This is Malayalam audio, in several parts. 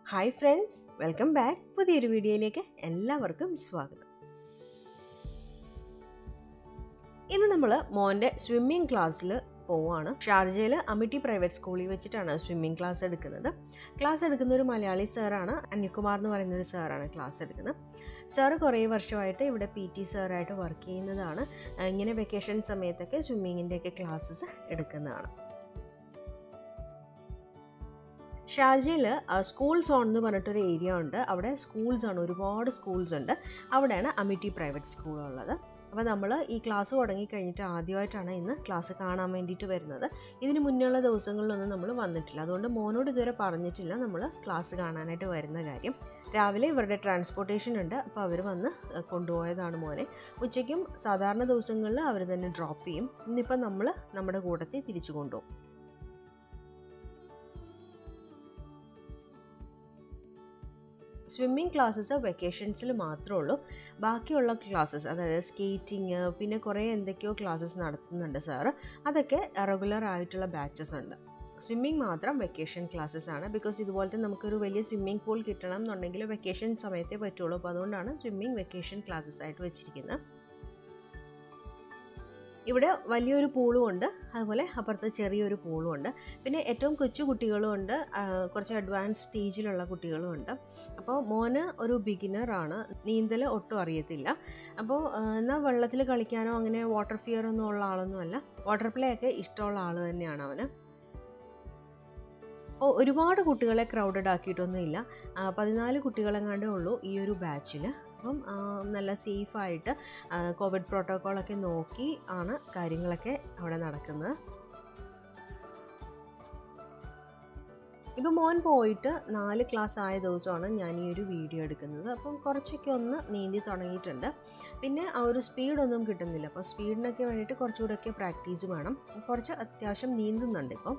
ഹായ് ഫ്രണ്ട്സ് വെൽക്കം ബാക്ക് പുതിയൊരു വീഡിയോയിലേക്ക് എല്ലാവർക്കും സ്വാഗതം ഇന്ന് നമ്മൾ മോൻ്റെ സ്വിമ്മിംഗ് ക്ലാസ്സിൽ പോവാണ് ഷാർജയിൽ അമിറ്റി പ്രൈവറ്റ് സ്കൂളിൽ വെച്ചിട്ടാണ് സ്വിമ്മിംഗ് ക്ലാസ് എടുക്കുന്നത് ക്ലാസ് എടുക്കുന്ന ഒരു മലയാളി സാറാണ് അനിൽകുമാർ എന്ന് പറയുന്ന ഒരു സാറാണ് ക്ലാസ് എടുക്കുന്നത് സാറ് കുറേ വർഷമായിട്ട് ഇവിടെ പി ടി സാറായിട്ട് വർക്ക് ചെയ്യുന്നതാണ് ഇങ്ങനെ വെക്കേഷൻ സമയത്തൊക്കെ സ്വിമ്മിങ്ങിൻ്റെയൊക്കെ ക്ലാസ്സസ് എടുക്കുന്നതാണ് ഷാർജയിൽ സ്കൂൾ സോൺ എന്ന് പറഞ്ഞിട്ടൊരു ഏരിയ ഉണ്ട് അവിടെ സ്കൂൾസ് ആണ് ഒരുപാട് സ്കൂൾസ് ഉണ്ട് അവിടെയാണ് അമിറ്റി പ്രൈവറ്റ് സ്കൂൾ ഉള്ളത് അപ്പോൾ നമ്മൾ ഈ ക്ലാസ് തുടങ്ങി കഴിഞ്ഞിട്ട് ആദ്യമായിട്ടാണ് ഇന്ന് ക്ലാസ് കാണാൻ വേണ്ടിയിട്ട് വരുന്നത് ഇതിന് മുന്നുള്ള ദിവസങ്ങളിലൊന്നും നമ്മൾ വന്നിട്ടില്ല അതുകൊണ്ട് മോനോട് ഇതുവരെ പറഞ്ഞിട്ടില്ല നമ്മൾ ക്ലാസ് കാണാനായിട്ട് വരുന്ന കാര്യം രാവിലെ ഇവരുടെ ട്രാൻസ്പോർട്ടേഷൻ ഉണ്ട് അപ്പോൾ അവർ വന്ന് കൊണ്ടുപോയതാണ് മോനെ ഉച്ചയ്ക്കും സാധാരണ ദിവസങ്ങളിൽ അവർ തന്നെ ഡ്രോപ്പ് ചെയ്യും ഇന്നിപ്പം നമ്മൾ നമ്മുടെ കൂട്ടത്തിൽ തിരിച്ചു കൊണ്ടുപോകും സ്വിമ്മിങ് ക്ലാസ്സസ് വെക്കേഷൻസിൽ മാത്രമേ ഉള്ളൂ ബാക്കിയുള്ള ക്ലാസ്സസ് അതായത് സ്കേറ്റിങ് പിന്നെ കുറേ എന്തൊക്കെയോ ക്ലാസ്സസ് നടത്തുന്നുണ്ട് സാറ് അതൊക്കെ റെഗുലർ ആയിട്ടുള്ള ബാച്ചസ് ഉണ്ട് സ്വിമ്മിങ് മാത്രം വെക്കേഷൻ ക്ലാസ്സസ് ആണ് ബിക്കോസ് ഇതുപോലത്തെ നമുക്കൊരു വലിയ സ്വിമ്മിംഗ് പൂൾ കിട്ടണം എന്നുണ്ടെങ്കിൽ വെക്കേഷൻ സമയത്തേ പറ്റുള്ളൂ അപ്പോൾ അതുകൊണ്ടാണ് സ്വിമ്മിങ് വെക്കേഷൻ ക്ലാസ്സസ് ആയിട്ട് വെച്ചിരിക്കുന്നത് ഇവിടെ വലിയൊരു പൂളും ഉണ്ട് അതുപോലെ അപ്പുറത്ത് ചെറിയൊരു പൂളും ഉണ്ട് പിന്നെ ഏറ്റവും കൊച്ചു കുട്ടികളും ഉണ്ട് കുറച്ച് അഡ്വാൻസ് സ്റ്റേജിലുള്ള കുട്ടികളും ഉണ്ട് അപ്പോൾ മോന് ഒരു ബിഗിനറാണ് നീന്തൽ ഒട്ടും അറിയത്തില്ല അപ്പോൾ എന്നാൽ വെള്ളത്തിൽ കളിക്കാനോ അങ്ങനെ വാട്ടർ ഫിയർ ഒന്നും ഉള്ള ആളൊന്നുമല്ല വാട്ടർ പ്ലേ ഒക്കെ ഇഷ്ടമുള്ള ആൾ തന്നെയാണ് അവന് അപ്പോൾ ഒരുപാട് കുട്ടികളെ ക്രൗഡഡ് ആക്കിയിട്ടൊന്നുമില്ല പതിനാല് കുട്ടികളെങ്ങാണ്ടേ ഉള്ളൂ ഈ ഒരു ബാച്ചിൽ അപ്പം നല്ല സേഫായിട്ട് കോവിഡ് പ്രോട്ടോക്കോളൊക്കെ നോക്കി ആണ് കാര്യങ്ങളൊക്കെ അവിടെ നടക്കുന്നത് ഇപ്പം മോൻ പോയിട്ട് നാല് ക്ലാസ് ആയ ദിവസമാണ് ഞാൻ ഈ ഒരു വീഡിയോ എടുക്കുന്നത് അപ്പം കുറച്ചൊക്കെ ഒന്ന് നീന്തി തുടങ്ങിയിട്ടുണ്ട് പിന്നെ ആ ഒരു സ്പീഡൊന്നും കിട്ടുന്നില്ല അപ്പോൾ സ്പീഡിനൊക്കെ വേണ്ടിയിട്ട് കുറച്ചുകൂടെയൊക്കെ പ്രാക്ടീസ് വേണം കുറച്ച് അത്യാവശ്യം നീന്തുന്നുണ്ട് ഇപ്പം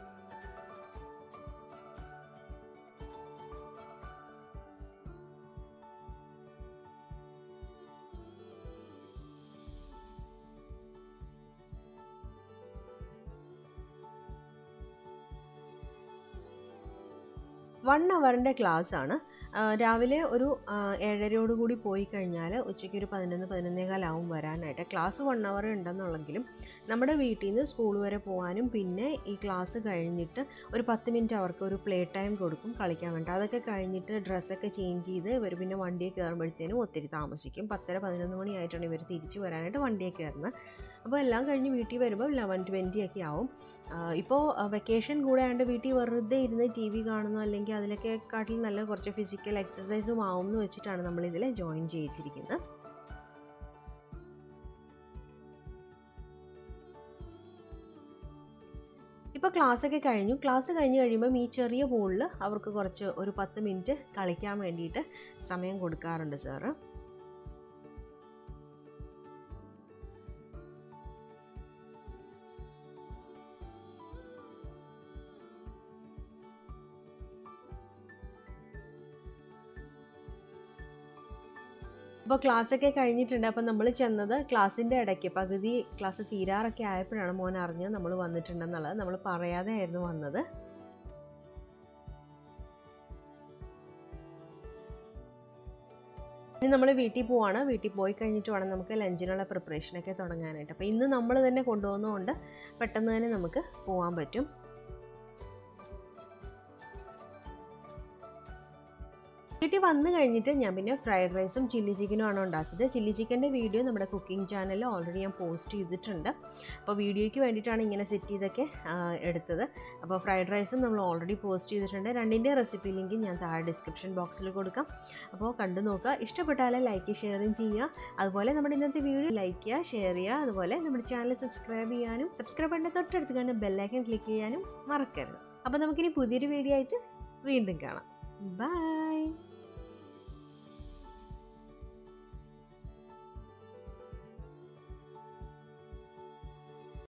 വൺ അവറിൻ്റെ ക്ലാസ് ആണ് രാവിലെ ഒരു ഏഴരയോട് കൂടി പോയി കഴിഞ്ഞാൽ ഉച്ചയ്ക്ക് ഒരു പതിനൊന്ന് പതിനൊന്നേകാലാവും വരാനായിട്ട് ക്ലാസ് വൺ അവർ ഉണ്ടെന്നുള്ളെങ്കിലും നമ്മുടെ വീട്ടിൽ നിന്ന് സ്കൂൾ വരെ പോകാനും പിന്നെ ഈ ക്ലാസ് കഴിഞ്ഞിട്ട് ഒരു പത്ത് മിനിറ്റ് അവർക്ക് ഒരു പ്ലേ ടൈം കൊടുക്കും കളിക്കാൻ വേണ്ടി അതൊക്കെ കഴിഞ്ഞിട്ട് ഡ്രസ്സൊക്കെ ചേഞ്ച് ചെയ്ത് ഇവർ പിന്നെ വണ്ടിയിൽ കയറുമ്പോഴത്തേനും ഒത്തിരി താമസിക്കും പത്തര പതിനൊന്ന് മണിയായിട്ടാണ് ഇവർ തിരിച്ച് വരാനായിട്ട് വണ്ടിയിൽ കയറുന്നത് അപ്പോൾ എല്ലാം കഴിഞ്ഞ് വീട്ടിൽ വരുമ്പോൾ ലെവൻ ട്വൻറ്റി ഒക്കെ ആവും ഇപ്പോൾ വെക്കേഷൻ കൂടെ ആയതുകൊണ്ട് വീട്ടിൽ വെറുതെ ഇരുന്ന് ടി വി കാണുന്നു അല്ലെങ്കിൽ അതിലൊക്കെ കാട്ടിൽ നല്ല കുറച്ച് ഫിസിക്കൽ എക്സസൈസും ആവും എന്ന് വെച്ചിട്ടാണ് നമ്മളിതിൽ ജോയിൻ ചെയ്യിച്ചിരിക്കുന്നത് ഇപ്പോൾ ക്ലാസ്സൊക്കെ കഴിഞ്ഞു ക്ലാസ് കഴിഞ്ഞ് കഴിയുമ്പം ഈ ചെറിയ പൂളിൽ അവർക്ക് കുറച്ച് ഒരു പത്ത് മിനിറ്റ് കളിക്കാൻ വേണ്ടിയിട്ട് സമയം കൊടുക്കാറുണ്ട് സാറ് അപ്പോൾ ക്ലാസ്സൊക്കെ കഴിഞ്ഞിട്ടുണ്ട് അപ്പോൾ നമ്മൾ ചെന്നത് ക്ലാസ്സിൻ്റെ ഇടയ്ക്ക് പകുതി ക്ലാസ് തീരാറൊക്കെ ആയപ്പോഴാണ് മോൻ അറിഞ്ഞ് നമ്മൾ വന്നിട്ടുണ്ടെന്നുള്ളത് നമ്മൾ പറയാതെ ആയിരുന്നു വന്നത് ഇനി നമ്മൾ വീട്ടിൽ പോവാണ് വീട്ടിൽ പോയി കഴിഞ്ഞിട്ട് വേണം നമുക്ക് ലഞ്ചിനുള്ള പ്രിപ്പറേഷനൊക്കെ തുടങ്ങാനായിട്ട് അപ്പോൾ ഇന്ന് നമ്മൾ തന്നെ കൊണ്ടുപോകുന്നതുകൊണ്ട് പെട്ടെന്ന് തന്നെ നമുക്ക് പോകാൻ പറ്റും വീട്ടിൽ വന്നു കഴിഞ്ഞിട്ട് ഞാൻ പിന്നെ ഫ്രൈഡ് റൈസും ചില്ലി ചിക്കനും ആണ് ഉണ്ടാക്കിയത് ചില്ലി ചിക്കൻ്റെ വീഡിയോ നമ്മുടെ കുക്കിംഗ് ചാനലിൽ ഓൾറെഡി ഞാൻ പോസ്റ്റ് ചെയ്തിട്ടുണ്ട് അപ്പോൾ വീഡിയോയ്ക്ക് വേണ്ടിയിട്ടാണ് ഇങ്ങനെ സെറ്റ് ചെയ്തൊക്കെ എടുത്തത് അപ്പോൾ ഫ്രൈഡ് റൈസും നമ്മൾ ഓൾറെഡി പോസ്റ്റ് ചെയ്തിട്ടുണ്ട് രണ്ടിൻ്റെ റെസിപ്പി ലിങ്ക് ഞാൻ താഴെ ഡിസ്ക്രിപ്ഷൻ ബോക്സിൽ കൊടുക്കാം അപ്പോൾ കണ്ടു നോക്കുക ഇഷ്ടപ്പെട്ടാൽ ലൈക്ക് ഷെയറും ചെയ്യുക അതുപോലെ നമ്മുടെ ഇന്നത്തെ വീഡിയോ ലൈക്ക് ചെയ്യുക ഷെയർ ചെയ്യുക അതുപോലെ നമ്മുടെ ചാനൽ സബ്സ്ക്രൈബ് ചെയ്യാനും സബ്സ്ക്രൈബ് ബട്ടൻ്റെ തൊട്ടടുത്ത് കണ്ട് ബെല്ലൈക്കൻ ക്ലിക്ക് ചെയ്യാനും മറക്കരുത് അപ്പോൾ നമുക്കിനി പുതിയൊരു വീഡിയോ ആയിട്ട് വീണ്ടും കാണാം ബൈ